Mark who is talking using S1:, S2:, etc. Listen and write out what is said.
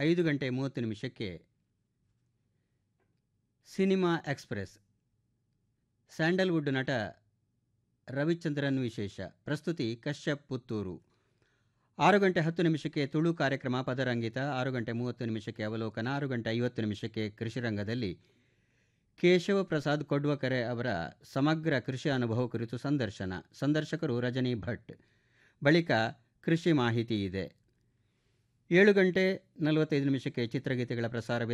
S1: ಐದು ಗಂಟೆ ಮೂವತ್ತು ನಿಮಿಷಕ್ಕೆ ಸಿನಿಮಾ ಎಕ್ಸ್‌ಪ್ರೆಸ್ ಸ್ಯಾಂಡಲ್‌ವುಡ್ ನಟ ರವಿಚಂದ್ರನ್ ವಿಶೇಷ ಪ್ರಸ್ತುತಿ ಕಶ್ಯಪ್ ಪುತ್ತೂರು ಆರು ಗಂಟೆ ಹತ್ತು ನಿಮಿಷಕ್ಕೆ ತುಳು ಕಾರ್ಯಕ್ರಮ ಪದರಂಗಿತ ಆರು ಗಂಟೆ ಮೂವತ್ತು ನಿಮಿಷಕ್ಕೆ ಅವಲೋಕನ ಆರು ಗಂಟೆ ಐವತ್ತು ನಿಮಿಷಕ್ಕೆ ಕೃಷಿರಂಗದಲ್ಲಿ ಕೇಶವ ಪ್ರಸಾದ್ ಕೊಡ್ವಕರೆ ಅವರ ಸಮಗ್ರ ಕೃಷಿ ಅನುಭವ ಕುರಿತು ಸಂದರ್ಶನ ಸಂದರ್ಶಕರು ರಜನಿ ಭಟ್ ಬಳಿಕ ಕೃಷಿ ಮಾಹಿತಿ ಇದೆ ಏಳು ಗಂಟೆ ನಲವತ್ತೈದು ನಿಮಿಷಕ್ಕೆ ಚಿತ್ರಗೀತೆಗಳ ಪ್ರಸಾರವಿದೆ